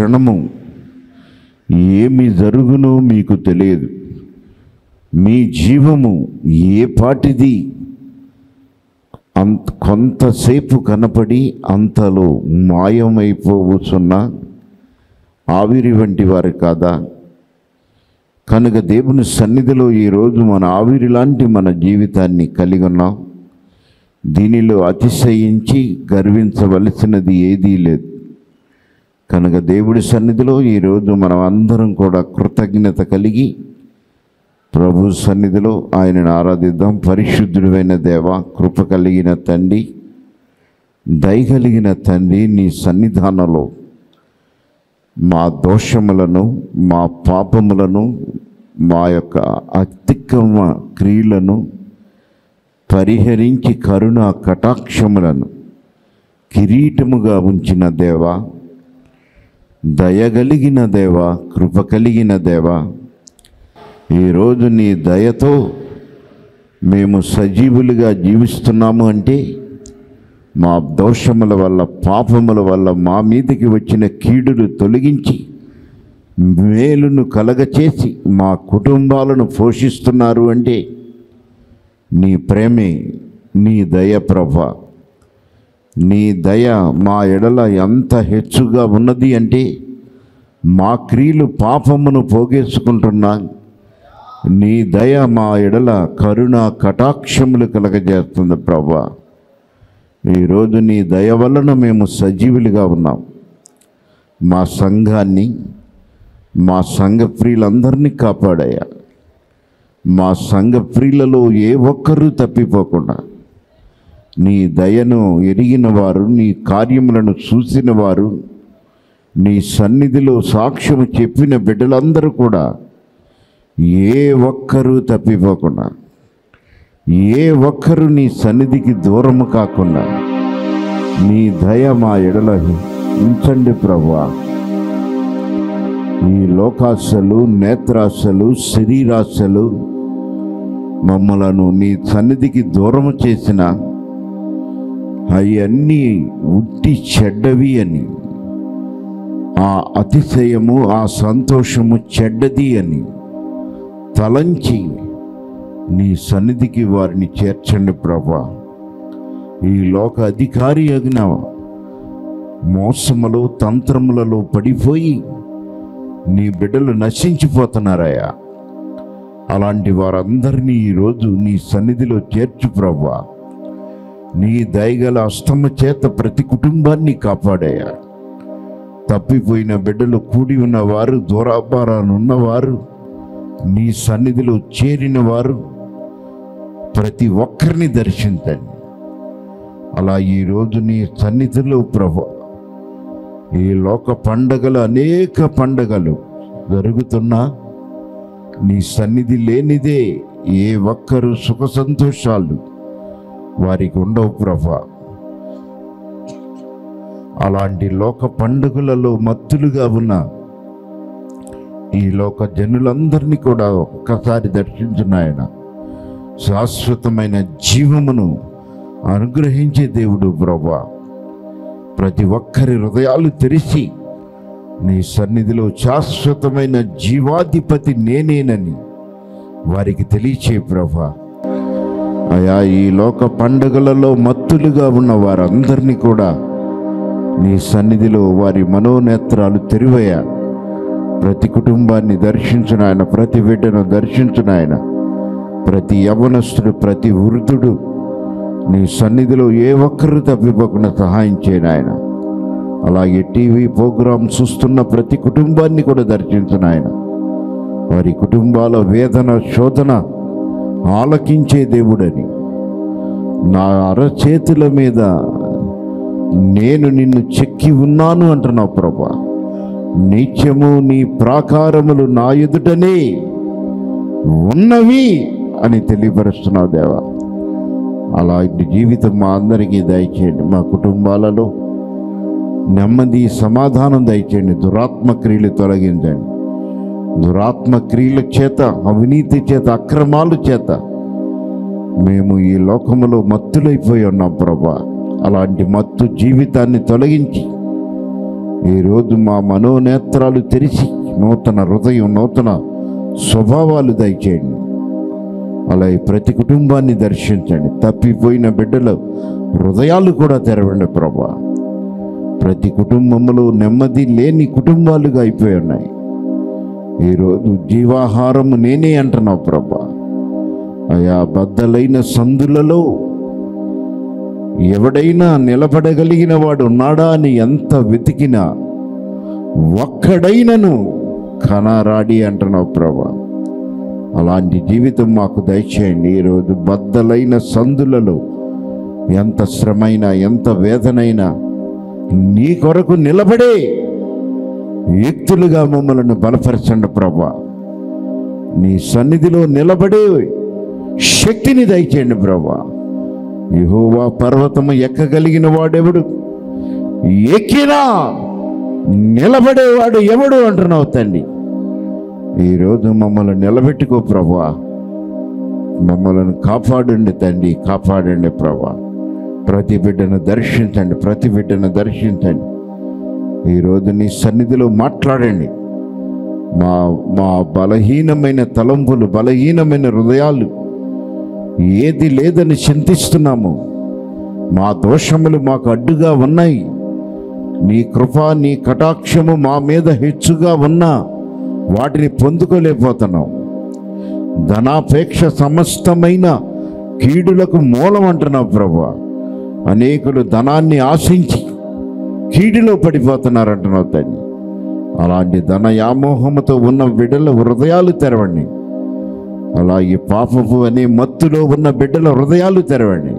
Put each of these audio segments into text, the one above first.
క్షణము ఏమి జరుగునో మీకు తెలియదు మీ జీవము ఏ పాటిది అంత కొంతసేపు కనపడి అంతలో మాయమైపోవచ్చున్న ఆవిరి వంటి వారు కాదా కనుక దేవుని సన్నిధిలో ఈరోజు మన ఆవిరి లాంటి మన జీవితాన్ని కలిగి ఉన్నాం దీనిలో అతిశయించి గర్వించవలసినది ఏదీ లేదు కనుక దేవుడి సన్నిధిలో ఈరోజు మనం అందరం కూడా కృతజ్ఞత కలిగి ప్రభు సన్నిధిలో ఆయనను ఆరాధిద్దాం పరిశుద్ధుడైన దేవ కృప కలిగిన తండ్రి దయగలిగిన తండ్రి నీ సన్నిధానంలో మా దోషములను మా పాపములను మా యొక్క అతిక్రమ క్రియలను పరిహరించి కరుణ కటాక్షములను కిరీటముగా ఉంచిన దేవా దయగలిగిన దేవా కృప కలిగిన దేవా ఈరోజు నీ దయతో మేము సజీవులుగా జీవిస్తున్నాము అంటే మా దోషముల వల్ల పాపముల వల్ల మా మీదకి వచ్చిన కీడును తొలగించి మేలును కలగచేసి మా కుటుంబాలను పోషిస్తున్నారు అంటే నీ ప్రేమే నీ దయ ప్రభ నీ దయ మా ఎడల ఎంత హెచ్చుగా ఉన్నది అంటే మా క్రియలు పాపమును పోగేసుకుంటున్నా నీ దయ మా ఎడల కరుణ కటాక్షములు కలగజేస్తుంది ప్రభా ఈరోజు నీ దయ వలన మేము సజీవులుగా ఉన్నాం మా సంఘాన్ని మా సంఘ ప్రియులందరినీ కాపాడాయా మా సంఘ ప్రియులలో ఏ ఒక్కరూ తప్పిపోకుండా నీ దయను ఎరిగిన వారు నీ కార్యములను చూసిన వారు నీ సన్నిధిలో సాక్ష్యము చెప్పిన బిడ్డలందరూ కూడా ఏ ఒక్కరూ తప్పిపోకుండా ఏ ఒక్కరు నీ సన్నిధికి దూరము కాకుండా నీ దయ మా ఎడల ఉంచండి ప్రభా ఈ లోకాశలు నేత్రాశలు శరీరాశలు మమ్మలను నీ సన్నిధికి దూరము చేసిన అవన్నీ ఉట్టి చెడ్డవి అని ఆ అతిశయము ఆ సంతోషము చెడ్డది అని తలంచి నీ సన్నిధికి వారిని చేర్చండి ప్రభా ఈ లోక అధికారి అగిన మోసములు తంత్రములలో పడిపోయి నీ బిడ్డలు నశించిపోతున్నారయ్యా అలాంటి వారందరినీ ఈరోజు నీ సన్నిధిలో చేర్చు ప్రభా నీ దయగల అష్టమ చేత ప్రతి కుటుంబాన్ని కాపాడయ్యా తప్పిపోయిన బిడ్డలు కూడి ఉన్నవారు దూరాభారానున్నవారు నీ సన్నిధిలో చేరిన వారు ప్రతి ఒక్కరిని దర్శించండి అలా ఈరోజు నీ సన్నిధిలో ప్రభు ఈ లోక పండగలు అనేక పండగలు జరుగుతున్నా నీ సన్నిధి లేనిదే ఏ ఒక్కరు సుఖ సంతోషాలు వారికి ఉండవు ప్రభా అలాంటి లోక పండుగలలో మత్తులుగా ఉన్న ఈ లోక జనులందరినీ కూడా ఒక్కసారి దర్శించున్నాయన శాశ్వతమైన జీవమును అనుగ్రహించే దేవుడు ప్రభా ప్రతి ఒక్కరి హృదయాలు తెరిచి నీ సన్నిధిలో శాశ్వతమైన జీవాధిపతి నేనేనని వారికి తెలియచే ప్రభా అయా ఈ లోక పండుగలలో మత్తులుగా ఉన్న వారందరినీ కూడా నీ సన్నిధిలో వారి మనోనేత్రాలు తెరివయ్యా ప్రతి కుటుంబాన్ని దర్శించిన ఆయన ప్రతి బిడ్డను దర్శించిన ఆయన ప్రతి యవనస్తుడు ప్రతి వృద్ధుడు నీ సన్నిధిలో ఏ ఒక్కరు తప్పిపోకుండా సహాయం చేయను ఆయన అలాగే టీవీ ప్రోగ్రాం చూస్తున్న ప్రతి కుటుంబాన్ని కూడా దర్శించిన ఆయన వారి కుటుంబాల వేదన శోధన ఆలకించే దేవుడని నా అరచేతుల మీద నేను నిన్ను చెక్కి ఉన్నాను అంటున్నావు ప్రభా నిత్యము నీ ప్రాకారములు నా ఎదుటనే ఉన్నవి అని తెలియపరుస్తున్నావు దేవా అలాంటి జీవితం మా అందరికీ దయచేయండి మా కుటుంబాలలో నెమ్మది సమాధానం దయచేయండి దురాత్మ క్రియలు తొలగించండి దురాత్మ క్రియల చేత అవినీతి చేత అక్రమాల చేత మేము ఈ లోకములో మత్తులైపోయి ఉన్నాం ప్రభా అలాంటి మత్తు జీవితాన్ని తొలగించి ఈరోజు మా మనోనేత్రాలు తెరిచి నూతన హృదయం నూతన స్వభావాలు దయచేయండి అలాగే ప్రతి కుటుంబాన్ని దర్శించండి తప్పిపోయిన బిడ్డల హృదయాలు కూడా తెరవండి ప్రభా ప్రతి కుటుంబంలో నెమ్మది లేని కుటుంబాలుగా అయిపోయి ఉన్నాయి ఈరోజు జీవాహారం నేనే అంటున్నావు ప్రభా అయా బద్దలైన సందులలో ఎవడైనా నిలబడగలిగిన వాడు ఉన్నాడా అని ఎంత వెతికినా ఒక్కడైనను కనారాడి అంటున్నావు ప్రభా అలాంటి జీవితం మాకు దయచేయండి ఈరోజు బద్దలైన సందులలో ఎంత శ్రమైనా ఎంత వేదనైనా నీ కొరకు నిలబడే వ్యక్తులుగా మమ్మల్ని బలపరచండి ప్రభా నీ సన్నిధిలో నిలబడే శక్తిని దయచేయండి ప్రభా యెహోవా పర్వతము ఎక్కగలిగిన వాడెవడు ఎక్కినా నిలబడేవాడు ఎవడు అంటున్నావు తండ్రి ఈరోజు మమ్మల్ని నిలబెట్టుకో ప్రభా మమ్మల్ని కాపాడండి తండ్రి కాపాడండి ప్రభా ప్రతి బిడ్డను దర్శించండి ప్రతి బిడ్డను దర్శించండి ఈరోజు నీ సన్నిధిలో మాట్లాడండి మా మా బలహీనమైన తలంపులు బలహీనమైన హృదయాలు ఏది లేదని చింతిస్తున్నాము మా దోషములు మాకు అడ్డుగా ఉన్నాయి నీ కృప నీ కటాక్షము మా మీద హెచ్చుగా ఉన్నా వాటిని పొందుకోలేకపోతున్నాం ధనాపేక్ష సమస్తమైన కీడులకు మూలం అంటున్నావు ప్రభా అనేకులు ధనాన్ని ఆశించి కీడులో పడిపోతున్నారంటున్నావు తండ్రి అలాంటి ధన వ్యామోహముతో ఉన్న బిడ్డల హృదయాలు తెరవండి అలాగే పాపపు అనే మత్తులో ఉన్న బిడ్డల హృదయాలు తెరవండి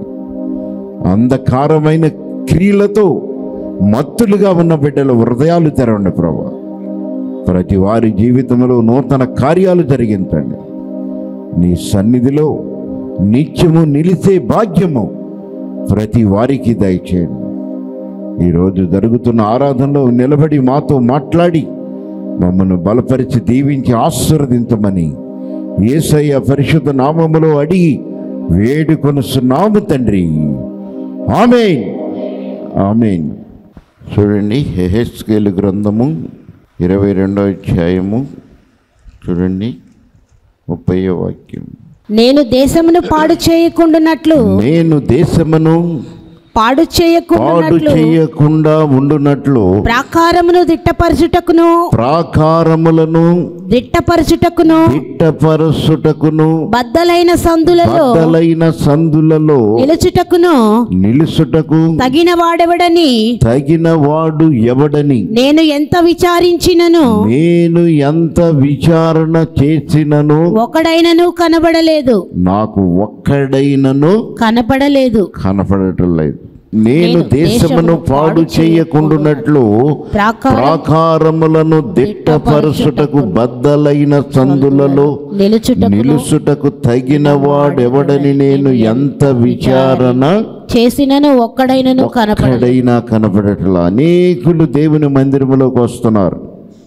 అంధకారమైన క్రియలతో మత్తులుగా ఉన్న బిడ్డల హృదయాలు తెరవండి ప్రభా ప్రతి వారి జీవితంలో నూతన కార్యాలు జరిగించండి నీ సన్నిధిలో నిత్యము నిలిచే భాగ్యము ప్రతి వారికి దయచేయండి ఈరోజు జరుగుతున్న ఆరాధనలో నిలబడి మాతో మాట్లాడి మమ్మల్ని బలపరిచి దీవించి ఆశీర్వదించమని యేసయ్య పరిశుద్ధ నామములో అడిగి వేడుకొనుస్తున్నాము తండ్రి ఆమెన్ ఆమెన్ చూడండి హెహెస్కేలు గ్రంథము ఇరవై రెండో అధ్యాయము చూడండి ముప్పై వాక్యం నేను దేశమును పాడు చేయకుండానట్లు నేను దేశమును పాడు పాడు చేయకుండానట్లు చేయకుండా ఉండునట్లు ప్రాకారమును దిట్టపరచుటకును ప్రాకారములను దిట్టపరచుటకును దిట్టపరచుటకును బద్దలైన సందులలో బద్దలైన సందులలో నిలుచుటకును నిలుసుటకు తగిన వాడెవడని తగిన వాడు ఎవడని నేను ఎంత విచారించినను నేను ఎంత విచారణ చేసినను ఒకడైనను కనబడలేదు నాకు ఒక్కడైనను కనపడలేదు కనపడటం లేదు నేను నేను దేశమును దేశమును పాడు పాడు చేయకుండునట్లు ప్రాకారం ప్రాకారములను దిట్టపరచుటకు బద్దలైన సందులలో నిలుచుటకును నిలుసుటకు తగిన వాడెవడని నేను ఎంత విచారణ చేసినను ఒక్కడైనను కనపడలేదు ఒక్కడైనా కనపడట్లా అనేకులు దేవుని మందిరములోకి వస్తున్నారు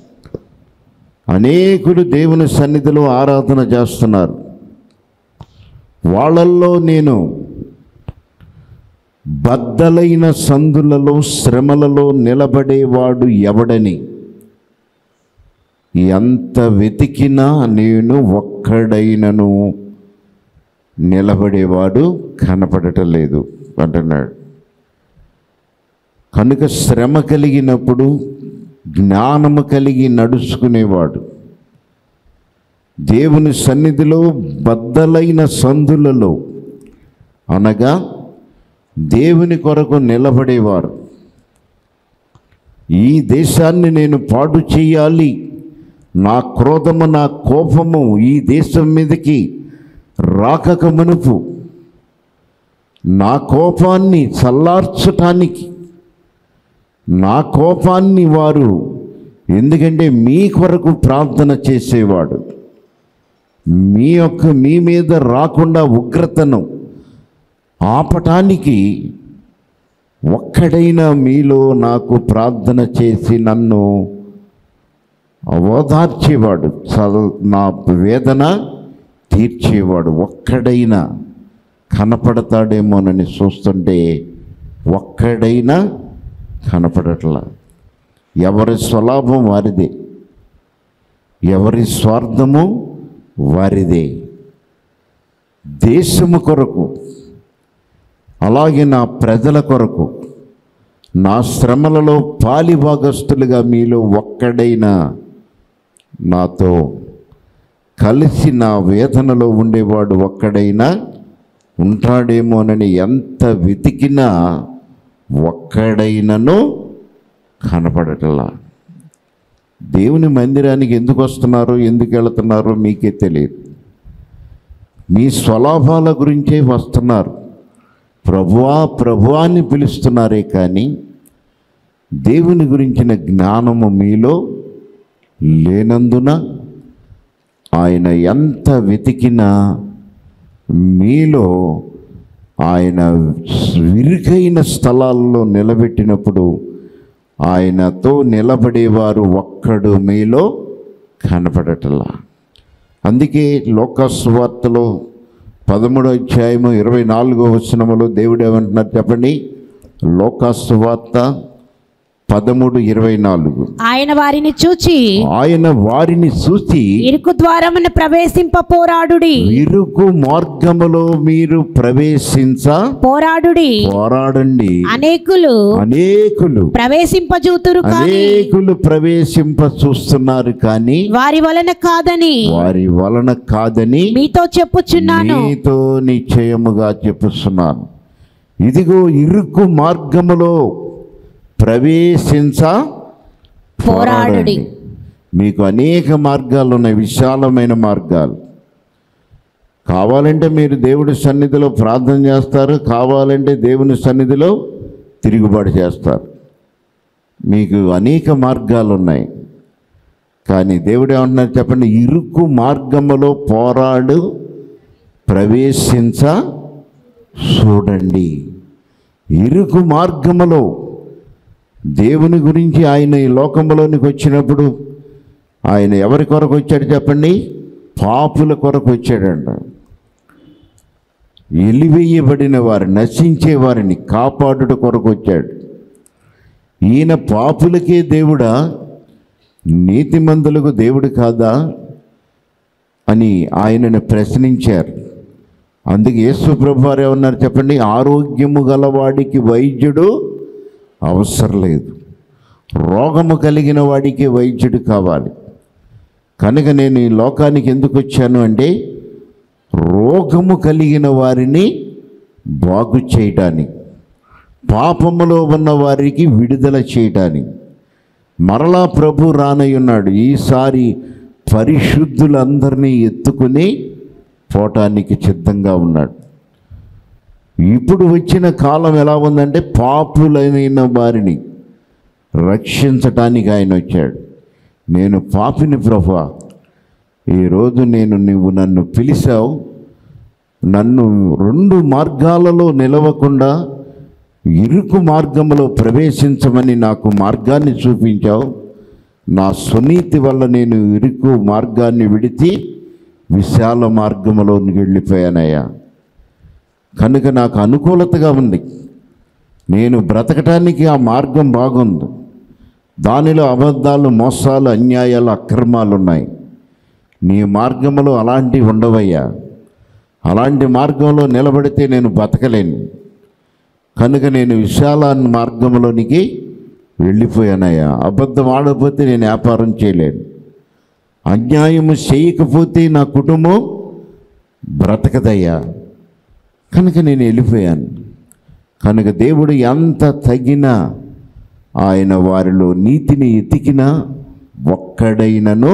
అనేకులు దేవుని సన్నిధిలో ఆరాధన చేస్తున్నారు వాళ్ళల్లో నేను బద్దలైన సందులలో శ్రమలలో నిలబడేవాడు ఎవడని ఎంత వెతికినా నేను ఒక్కడైనను నిలబడేవాడు కనపడటం లేదు అంటున్నాడు కనుక శ్రమ కలిగినప్పుడు జ్ఞానము కలిగి నడుచుకునేవాడు దేవుని సన్నిధిలో బద్దలైన సందులలో అనగా దేవుని కొరకు నిలబడేవారు ఈ దేశాన్ని నేను పాడు చేయాలి నా క్రోధము నా కోపము ఈ దేశం మీదకి రాకక మునుపు నా కోపాన్ని చల్లార్చటానికి నా కోపాన్ని వారు ఎందుకంటే మీ కొరకు ప్రార్థన చేసేవాడు మీ యొక్క మీ మీద రాకుండా ఉగ్రతను ఆపటానికి ఒక్కడైనా మీలో నాకు ప్రార్థన చేసి నన్ను ఓదార్చేవాడు చల్ నా వేదన తీర్చేవాడు ఒక్కడైనా కనపడతాడేమోనని చూస్తుంటే ఒక్కడైనా కనపడట్లా ఎవరి స్వలాభం వారిదే ఎవరి స్వార్థము వారిదే దేశము కొరకు అలాగే నా ప్రజల కొరకు నా శ్రమలలో పాలిభాగస్తులుగా మీలో ఒక్కడైనా నాతో కలిసి నా వేదనలో ఉండేవాడు ఒక్కడైనా ఉంటాడేమోనని ఎంత వెతికినా ఒక్కడైనను కనపడటలా దేవుని మందిరానికి ఎందుకు వస్తున్నారో ఎందుకు వెళుతున్నారో మీకే తెలియదు మీ స్వలాభాల గురించే వస్తున్నారు ప్రభువా ప్రభువా అని పిలుస్తున్నారే కానీ దేవుని గురించిన జ్ఞానము మీలో లేనందున ఆయన ఎంత వెతికినా మీలో ఆయన విరుకైన స్థలాల్లో నిలబెట్టినప్పుడు ఆయనతో నిలబడేవారు ఒక్కడు మీలో కనపడటలా అందుకే లోకస్వార్తలో పదమూడో అధ్యాయము ఇరవై నాలుగో వచనములో దేవుడు ఏమంటున్నారు చెప్పండి లోకస్వార్త పదమూడు ఇరవై నాలుగు ఆయన వారిని చూచి ఆయన వారిని చూసి ఇరుకు ద్వారమున ప్రవేశింప పోరాడుడి ఇరుకు మార్గములో మీరు ప్రవేశించ పోరాడుడి పోరాడండి అనేకులు అనేకులు ప్రవేశింపజూతురు కానీ అనేకులు ప్రవేశింప చూస్తున్నారు కానీ వారి వలన కాదని వారి వలన కాదని మీతో చెప్పుచున్నాను నీతో నిశ్చయముగా చెప్పుస్తున్నాను ఇదిగో ఇరుకు మార్గములో ప్రవేశించ పోరాడుడి. మీకు అనేక మార్గాలు ఉన్నాయి విశాలమైన మార్గాలు కావాలంటే మీరు దేవుడి సన్నిధిలో ప్రార్థన చేస్తారు కావాలంటే దేవుని సన్నిధిలో తిరుగుబాటు చేస్తారు మీకు అనేక మార్గాలు ఉన్నాయి కానీ దేవుడు ఏమంటున్నారు చెప్పండి ఇరుకు మార్గములో పోరాడు ప్రవేశించ చూడండి ఇరుకు మార్గములో దేవుని గురించి ఆయన ఈ లోకంలోనికి వచ్చినప్పుడు ఆయన ఎవరి కొరకు వచ్చాడు చెప్పండి పాపుల కొరకు వచ్చాడంట ఎలివేయబడిన వారు నశించే వారిని కాపాడుట కొరకు వచ్చాడు ఈయన పాపులకే దేవుడా నీతిమంతులకు దేవుడు కాదా అని ఆయనను ప్రశ్నించారు అందుకే యేసు ప్రభు వారు ఏమన్నారు చెప్పండి ఆరోగ్యము గలవాడికి వైద్యుడు అవసరం లేదు రోగము కలిగిన వాడికి వైద్యుడు కావాలి కనుక నేను ఈ లోకానికి ఎందుకు వచ్చాను అంటే రోగము కలిగిన వారిని బాగు చేయటానికి పాపములో ఉన్న వారికి విడుదల చేయటానికి మరలా ప్రభు రానయ్యున్నాడు ఈసారి పరిశుద్ధులందరినీ ఎత్తుకుని పోవటానికి సిద్ధంగా ఉన్నాడు ఇప్పుడు వచ్చిన కాలం ఎలా ఉందంటే పాపులైన వారిని రక్షించటానికి ఆయన వచ్చాడు నేను పాపిని ప్రభు ఈరోజు నేను నువ్వు నన్ను పిలిచావు నన్ను రెండు మార్గాలలో నిలవకుండా ఇరుకు మార్గంలో ప్రవేశించమని నాకు మార్గాన్ని చూపించావు నా సునీతి వల్ల నేను ఇరుకు మార్గాన్ని విడిచి విశాల మార్గంలోనికి వెళ్ళిపోయానయ్యా కనుక నాకు అనుకూలతగా ఉంది నేను బ్రతకటానికి ఆ మార్గం బాగుంది దానిలో అబద్ధాలు మోసాలు అన్యాయాలు అక్రమాలు ఉన్నాయి నీ మార్గంలో అలాంటివి ఉండవయ్యా అలాంటి మార్గంలో నిలబడితే నేను బతకలేను కనుక నేను విశాల మార్గంలోనికి వెళ్ళిపోయానయ్యా అబద్ధం ఆడకపోతే నేను వ్యాపారం చేయలేను అన్యాయము చేయకపోతే నా కుటుంబం బ్రతకదయ్యా కనుక నేను వెళ్ళిపోయాను కనుక దేవుడు ఎంత తగినా ఆయన వారిలో నీతిని ఎతికినా ఒక్కడైనను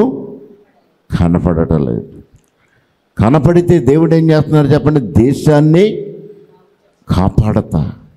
కనపడటలేదు కనపడితే దేవుడు ఏం చేస్తున్నారు చెప్పండి దేశాన్ని కాపాడతా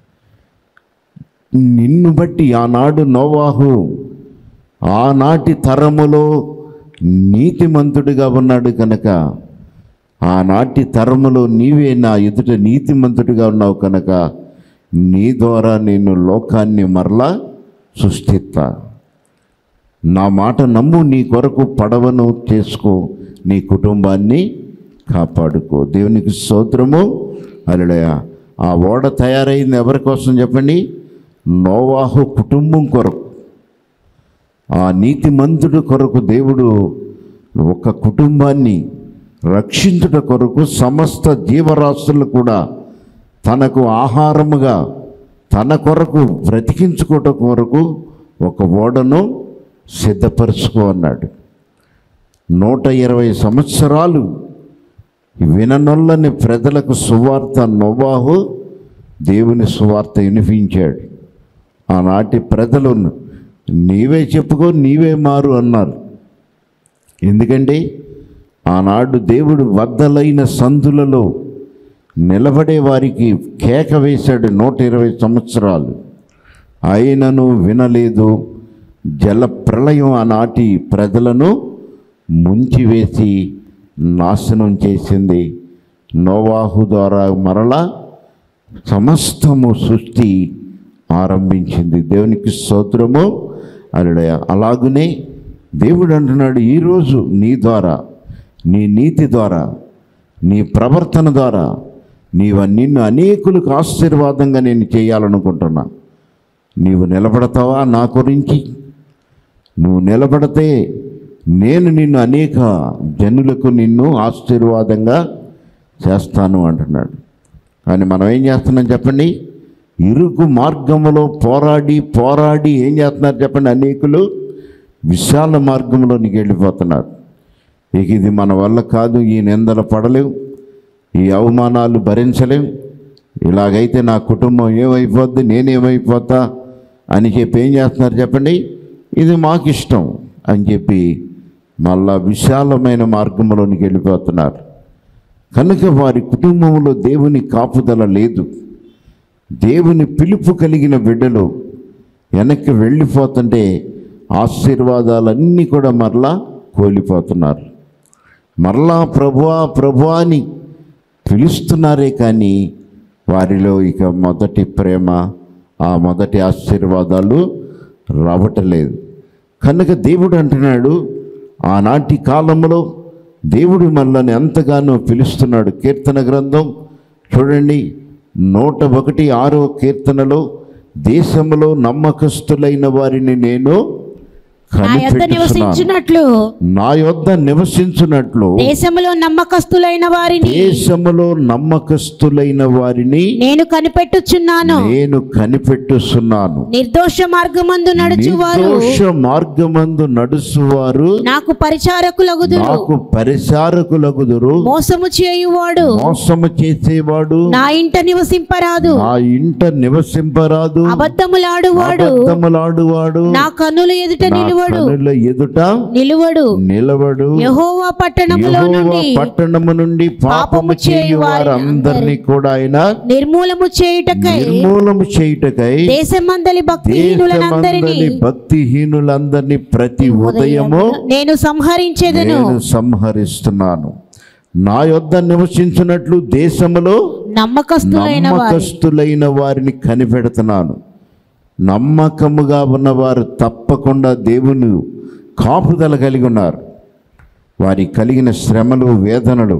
నిన్ను బట్టి ఆనాడు నోవాహు ఆనాటి తరములో నీతిమంతుడిగా ఉన్నాడు కనుక ఆనాటి తరములో నీవే నా ఎదుట నీతిమంతుడిగా ఉన్నావు కనుక నీ ద్వారా నేను లోకాన్ని మరలా సృష్టిస్తా నా మాట నమ్ము నీ కొరకు పడవను చేసుకో నీ కుటుంబాన్ని కాపాడుకో దేవునికి స్తోత్రము అలడయ ఆ ఓడ తయారైంది ఎవరి కోసం చెప్పండి నోవాహు కుటుంబం కొరకు ఆ నీతిమంతుడు కొరకు దేవుడు ఒక కుటుంబాన్ని రక్షించుట కొరకు సమస్త జీవరాశులు కూడా తనకు ఆహారముగా తన కొరకు బ్రతికించుకోట కొరకు ఒక ఓడను సిద్ధపరచుకో అన్నాడు నూట ఇరవై సంవత్సరాలు విననొల్లని ప్రజలకు సువార్త నోవాహు దేవుని సువార్త వినిపించాడు ఆనాటి ప్రజలు నీవే చెప్పుకో నీవే మారు అన్నారు ఎందుకంటే ఆనాడు దేవుడు వద్దలైన సందులలో నిలబడే వారికి కేక వేశాడు నూట ఇరవై సంవత్సరాలు ఆయనను వినలేదు జల ప్రళయం ఆనాటి ప్రజలను ముంచివేసి నాశనం చేసింది నోవాహు ద్వారా మరలా సమస్తము సృష్టి ఆరంభించింది దేవునికి స్తోత్రము అలడయ అలాగునే దేవుడు అంటున్నాడు ఈరోజు నీ ద్వారా నీ నీతి ద్వారా నీ ప్రవర్తన ద్వారా నీవు నిన్ను అనేకులకు ఆశీర్వాదంగా నేను చేయాలనుకుంటున్నా నీవు నిలబడతావా నా గురించి నువ్వు నిలబడితే నేను నిన్ను అనేక జనులకు నిన్ను ఆశీర్వాదంగా చేస్తాను అంటున్నాడు కానీ మనం ఏం చేస్తున్నాం చెప్పండి ఇరుకు మార్గములో పోరాడి పోరాడి ఏం చేస్తున్నారు చెప్పండి అనేకులు విశాల మార్గంలోనికి వెళ్ళిపోతున్నారు ఇక ఇది మన వల్ల కాదు ఈ నిందలు పడలేం ఈ అవమానాలు భరించలేం ఇలాగైతే నా కుటుంబం ఏమైపోద్ది నేనేమైపోతా అని చెప్పి ఏం చేస్తున్నారు చెప్పండి ఇది మాకు ఇష్టం అని చెప్పి మళ్ళా విశాలమైన మార్గంలోనికి వెళ్ళిపోతున్నారు కనుక వారి కుటుంబంలో దేవుని కాపుదల లేదు దేవుని పిలుపు కలిగిన బిడ్డలు వెనక్కి వెళ్ళిపోతుంటే ఆశీర్వాదాలన్నీ కూడా మరలా కోల్పోతున్నారు మరలా ప్రభువా ప్రభువా అని పిలుస్తున్నారే కానీ వారిలో ఇక మొదటి ప్రేమ ఆ మొదటి ఆశీర్వాదాలు రావటలేదు కనుక దేవుడు అంటున్నాడు ఆనాటి కాలంలో దేవుడు మనల్ని ఎంతగానో పిలుస్తున్నాడు కీర్తన గ్రంథం చూడండి నూట ఒకటి ఆరో కీర్తనలో దేశంలో నమ్మకస్తులైన వారిని నేను నా యొద్ద కనిపెట్టుచున్నాను నివసించినట్లు నా యొద్ద నివసించున్నట్లు దేశములో నమ్మకస్తులైన వారిని దేశములో నమ్మకస్తులైన వారిని నేను కనిపెట్టుచున్నాను నేను కనిపెట్టుస్తున్నాను నిర్దోష మార్గమందు నడుచువారు నిర్దోష మార్గమందు నడుచువారు నాకు పరిచారకులగుదురు నాకు పరిచారకులగుదురు మోసము చేయువాడు మోసము చేసేవాడు నా ఇంట నివసింపరాదు నా ఇంట నివసింపరాదు అబద్ధములాడువాడు అబద్ధములాడువాడు నా కన్నుల ఎదుట నా నిలువడు కనుల ఎదుట నిలువడు నిలవడు యెహోవా పట్టణములో యెహోవా నుండి పట్టణము నుండి పాపము పాపము చేయు చేయు వారందరినీ కూడా ఆయన నిర్మూలము చేయుటకై నిర్మూలము చేయుటకై దేశమందలి భక్తిహీనులనందరినీ దేశమందలి భక్తిహీనులందరినీ ప్రతి ఉదయము నేను సంహరించేదను నేను సంహరిస్తున్నాను నా యొద్ద నివసించినట్లు దేశములో నమ్మకస్తులైన వారు నమ్మకస్తులైన వారిని కనిపెడుతున్నాను నమ్మకముగా ఉన్నవారు తప్పకుండా దేవుని కాపుదల కలిగి ఉన్నారు వారికి కలిగిన శ్రమలు వేదనలు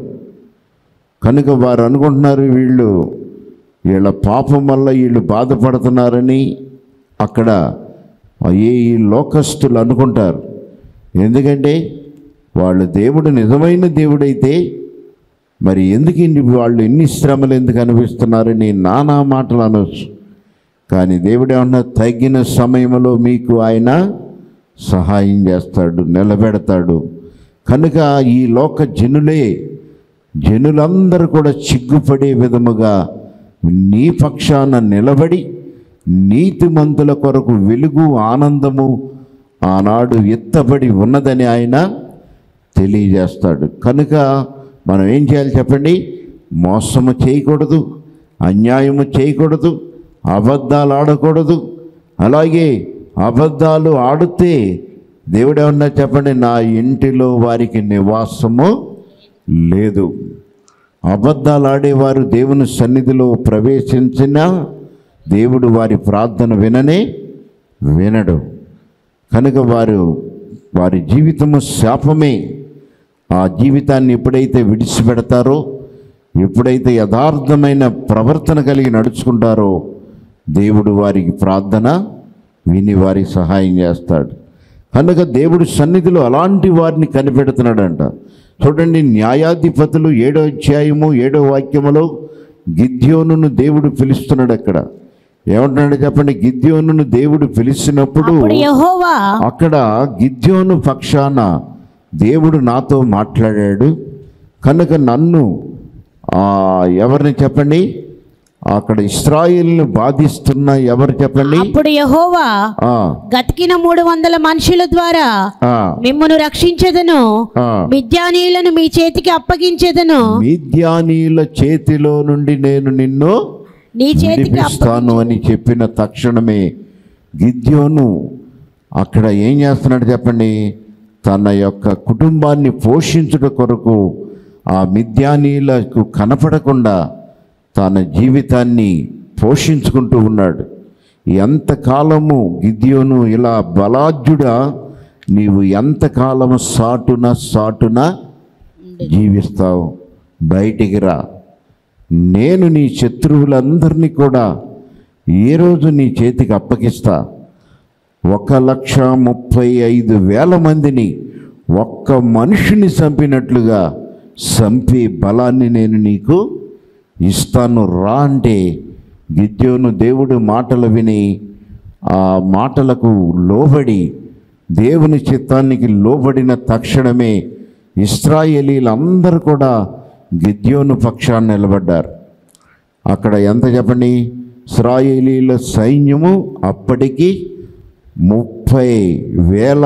కనుక వారు అనుకుంటున్నారు వీళ్ళు వీళ్ళ పాపం వల్ల వీళ్ళు బాధపడుతున్నారని అక్కడ ఏ ఈ లోకస్తులు అనుకుంటారు ఎందుకంటే వాళ్ళు దేవుడు నిజమైన దేవుడైతే మరి ఎందుకు ఇన్ని వాళ్ళు ఎన్ని శ్రమలు ఎందుకు అనిపిస్తున్నారని నానా మాటలు అనవచ్చు కానీ దేవుడు ఏమన్నా తగిన సమయంలో మీకు ఆయన సహాయం చేస్తాడు నిలబెడతాడు కనుక ఈ లోక జనులే జనులందరూ కూడా చిగ్గుపడే విధముగా నీ పక్షాన నిలబడి నీతిమంతుల కొరకు వెలుగు ఆనందము ఆనాడు ఎత్తబడి ఉన్నదని ఆయన తెలియజేస్తాడు కనుక మనం ఏం చేయాలి చెప్పండి మోసము చేయకూడదు అన్యాయము చేయకూడదు అబద్ధాలు ఆడకూడదు అలాగే అబద్ధాలు ఆడితే దేవుడు ఏమన్నా చెప్పండి నా ఇంటిలో వారికి నివాసము లేదు అబద్ధాలు ఆడేవారు దేవుని సన్నిధిలో ప్రవేశించిన దేవుడు వారి ప్రార్థన విననే వినడు కనుక వారు వారి జీవితము శాపమే ఆ జీవితాన్ని ఎప్పుడైతే విడిచిపెడతారో ఎప్పుడైతే యథార్థమైన ప్రవర్తన కలిగి నడుచుకుంటారో దేవుడు వారికి ప్రార్థన విని వారికి సహాయం చేస్తాడు కనుక దేవుడు సన్నిధిలో అలాంటి వారిని కనిపెడుతున్నాడంట చూడండి న్యాయాధిపతులు ఏడో అధ్యాయము ఏడో వాక్యములో గిద్యోనును దేవుడు పిలుస్తున్నాడు అక్కడ ఏమంటున్నాడు చెప్పండి గిద్యోనును దేవుడు పిలిచినప్పుడు అప్పుడు యెహోవా అక్కడ గిద్యోను పక్షాన దేవుడు నాతో మాట్లాడాడు కనుక నన్ను ఆ, ఎవరిని చెప్పండి అక్కడ ఇస్రాయిల్ని బాధిస్తున్న ఎవరు చెప్పండి అప్పుడు యెహోవా ఆ, గతికిన మూడు వందల మనుషుల ద్వారా ఆ, మిమ్మను రక్షించదను ఆ. మిద్యానీయులను మీ చేతికి అప్పగించెదను మిద్యానీయుల చేతిలో నుండి నేను నిన్ను నీ చేతికి అప్ప విడిపిస్తాను అని చెప్పిన తక్షణమే గిద్యోను అక్కడ ఏం చేస్తున్నాడు చెప్పండి తన యొక్క కుటుంబాన్ని పోషించుట కొరకు ఆ మిద్యానీయులకు కనపడకుండా తన జీవితాన్ని పోషించుకుంటూ ఉన్నాడు ఎంతకాలము గిద్యోను ఇలా బలాఢ్యుడా నీవు ఎంతకాలము సాటున సాటున జీవిస్తావు బయటికి రా నేను నీ శత్రువులందరినీ కూడా ఏ రోజు నీ చేతికి అప్పగిస్తా ఒక లక్ష ముప్పై ఐదు వేల మందిని ఒక్క మనిషిని చంపినట్లుగా చంపే బలాన్ని నేను నీకు ఇస్తాను రా అంటే గిద్యోను దేవుడు మాటలు విని ఆ మాటలకు లోబడి దేవుని చిత్తానికి లోబడిన తక్షణమే ఇస్రాయేలీలందరూ కూడా గిద్యోను పక్షాన్ని నిలబడ్డారు అక్కడ ఎంత చెప్పండి ఇస్రాయేలీల సైన్యము అప్పటికి ముప్పై వేల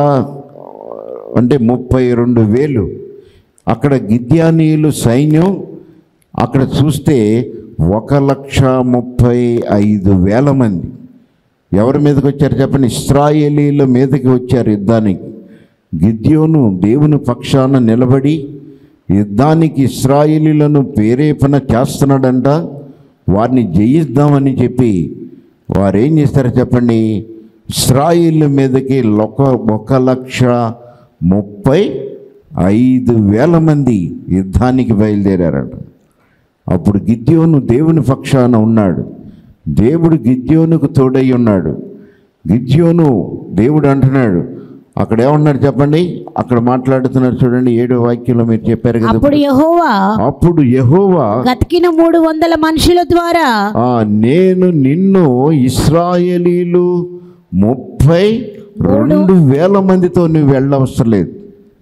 అంటే ముప్పై రెండు వేలు అక్కడ గిద్యానీయులు సైన్యం అక్కడ చూస్తే ఒక లక్ష ముప్పై ఐదు వేల మంది ఎవరి మీదకి వచ్చారు చెప్పండి ఇస్రాయేలీల మీదకి వచ్చారు యుద్ధానికి గిద్యోను దేవుని పక్షాన నిలబడి యుద్ధానికి ఇస్రాయేలీలను ప్రేరేపణ చేస్తున్నాడంట వారిని జయిద్దామని చెప్పి వారు ఏం చేస్తారు చెప్పండి ఇస్రాయిల్ మీదకి ఒక ఒక లక్ష ముప్పై ఐదు వేల మంది యుద్ధానికి బయలుదేరారట అప్పుడు గిద్యోను దేవుని పక్షాన ఉన్నాడు దేవుడు గిద్యోనుకు తోడై ఉన్నాడు గిద్యోను దేవుడు అంటున్నాడు అక్కడ ఏమన్నాడు చెప్పండి అక్కడ మాట్లాడుతున్నారు చూడండి ఏడో వాక్యంలో మీరు చెప్పారు కదా అప్పుడు యెహోవా అప్పుడు యెహోవా గతికిన మూడు వందల మనుషుల ద్వారా ఆ నేను నిన్ను ఇస్రాయేలీలు ముప్పై రెండు వేల మందితో నువ్వు వెళ్ళవసరం లేదు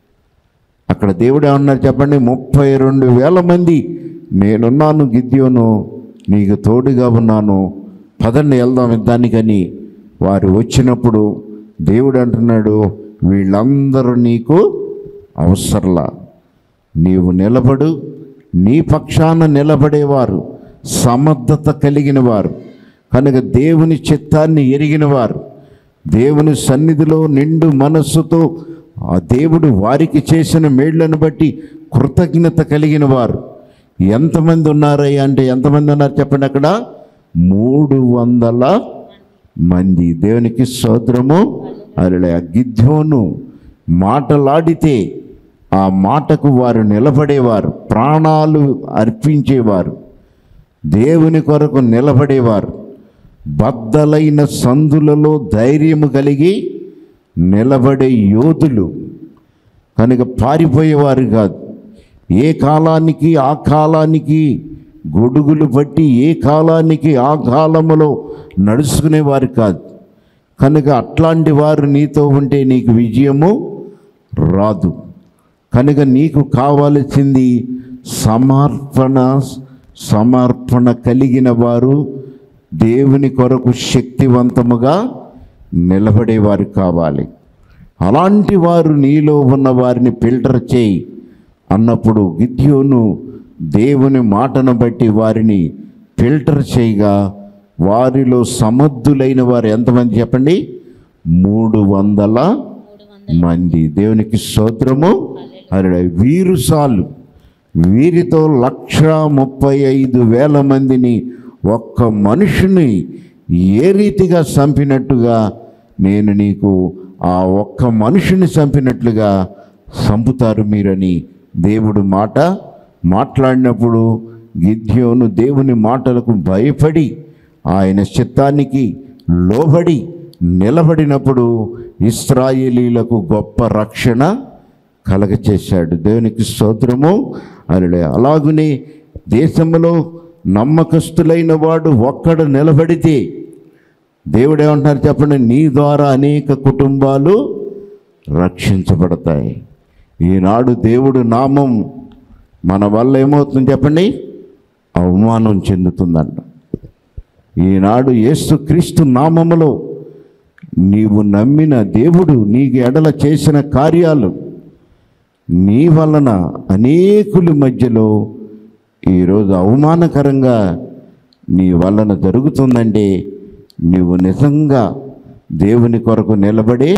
అక్కడ దేవుడు ఏమన్నారు చెప్పండి ముప్పై రెండు వేల మంది నేనున్నాను గిద్యోను నీకు తోడుగా ఉన్నాను పదండి వెళ్దాం యుద్ధానికని వారు వచ్చినప్పుడు దేవుడు అంటున్నాడు వీళ్ళందరూ నీకు అవసరంలా నీవు నిలబడు నీ పక్షాన నిలబడేవారు సమర్థత కలిగిన వారు కనుక దేవుని చిత్తాన్ని ఎరిగిన వారు దేవుని సన్నిధిలో నిండు మనస్సుతో ఆ దేవుడు వారికి చేసిన మేళ్లను బట్టి కృతజ్ఞత కలిగిన వారు ఎంతమంది ఉన్నారయ్యా అంటే ఎంతమంది ఉన్నారు చెప్పండి అక్కడ మూడు వందల మంది దేవునికి సోదరము అలా గిద్యోను మాటలాడితే ఆ మాటకు వారు నిలబడేవారు ప్రాణాలు అర్పించేవారు దేవుని కొరకు నిలబడేవారు బద్దలైన సందులలో ధైర్యము కలిగి నిలబడే యోధులు కనుక పారిపోయేవారు కాదు ఏ కాలానికి ఆ కాలానికి గొడుగులు బట్టి ఏ కాలానికి ఆ కాలములో నడుచుకునేవారు కాదు కనుక అట్లాంటి వారు నీతో ఉంటే నీకు విజయము రాదు కనుక నీకు కావలసింది సమర్పణ సమర్పణ కలిగిన వారు దేవుని కొరకు శక్తివంతముగా నిలబడేవారు కావాలి అలాంటి వారు నీలో ఉన్న వారిని ఫిల్టర్ చేయి అన్నప్పుడు గిద్యోను దేవుని మాటను బట్టి వారిని ఫిల్టర్ చేయగా వారిలో సమర్థులైన వారు ఎంతమంది చెప్పండి మూడు వందల మంది దేవునికి స్తోత్రము అరే వీరు సాలు వీరితో లక్ష ముప్పై ఐదు వేల మందిని ఒక్క మనుషుని ఏ రీతిగా చంపినట్టుగా నేను నీకు ఆ ఒక్క మనుషుని చంపినట్లుగా చంపుతారు మీరని దేవుడు మాట మాట్లాడినప్పుడు గిద్యోను దేవుని మాటలకు భయపడి ఆయన చిత్తానికి లోబడి నిలబడినప్పుడు ఇస్రాయేలీలకు గొప్ప రక్షణ కలగచేశాడు దేవునికి స్తోత్రము అలా అలాగునే దేశంలో నమ్మకస్తులైన వాడు ఒక్కడు నిలబడితే దేవుడు ఏమంటున్నారు చెప్పండి నీ ద్వారా అనేక కుటుంబాలు రక్షించబడతాయి ఈనాడు దేవుడు నామం మన వల్ల ఏమవుతుంది చెప్పండి అవమానం చెందుతుందంట ఈనాడు యేసుక్రీస్తు నామములో నీవు నమ్మిన దేవుడు నీకు ఎడల చేసిన కార్యాలు నీ వలన అనేకుల మధ్యలో ఈరోజు అవమానకరంగా నీ వలన జరుగుతుందంటే నీవు నిజంగా దేవుని కొరకు నిలబడి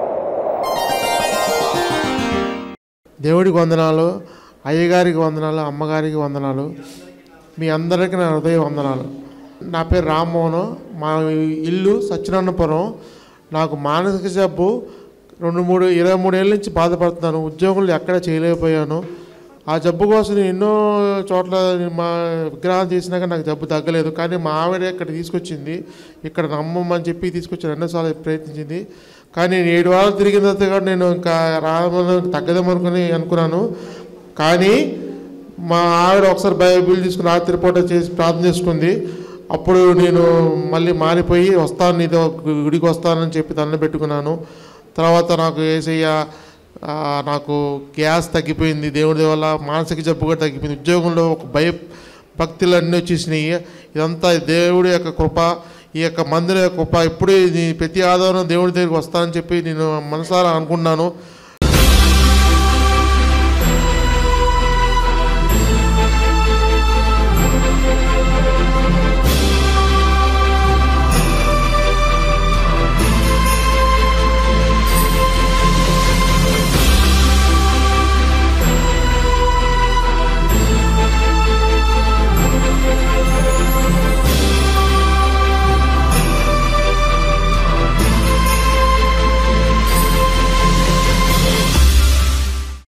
దేవుడికి వందనాలు అయ్యగారికి వందనాలు అమ్మగారికి వందనాలు మీ అందరికీ నా హృదయ వందనాలు నా పేరు రామ్మోహన్ మా ఇల్లు సత్యనారాయణపురం నాకు మానసిక జబ్బు రెండు మూడు ఇరవై మూడేళ్ళ నుంచి బాధపడుతున్నాను ఉద్యోగులు ఎక్కడ చేయలేకపోయాను ఆ జబ్బు కోసం నేను ఎన్నో చోట్ల మా విగ్రహాలు తీసినాక నాకు జబ్బు తగ్గలేదు కానీ మా ఆవిడ ఇక్కడ తీసుకొచ్చింది ఇక్కడ నమ్మమని చెప్పి తీసుకొచ్చి రెండోసార్లు ప్రయత్నించింది కానీ నేను ఏడు వారాలు తిరిగిన తర్వాత కూడా నేను ఇంకా రామని తగ్గదేమనుకుని అనుకున్నాను కానీ మా ఆవిడ ఒకసారి బైబిల్ తీసుకుని రాత్రి పూట చేసి ప్రార్థన చేసుకుంది అప్పుడు నేను మళ్ళీ మారిపోయి వస్తాను నీతో గుడికి వస్తానని చెప్పి దండం పెట్టుకున్నాను తర్వాత నాకు ఏసయ్య ఆ, నాకు గ్యాస్ తగ్గిపోయింది దేవుడి వల్ల మానసిక జబ్బు కూడా తగ్గిపోయింది ఉద్యోగంలో ఒక భయ భక్తులు అన్నీ వచ్చేసినాయి ఇదంతా దేవుడి యొక్క కృప ఈ యొక్క మందిర యొక్క కృప ఇప్పుడే ఇది ప్రతి ఆధారం దేవుడి దగ్గరికి వస్తానని చెప్పి నేను మనసారా అనుకున్నాను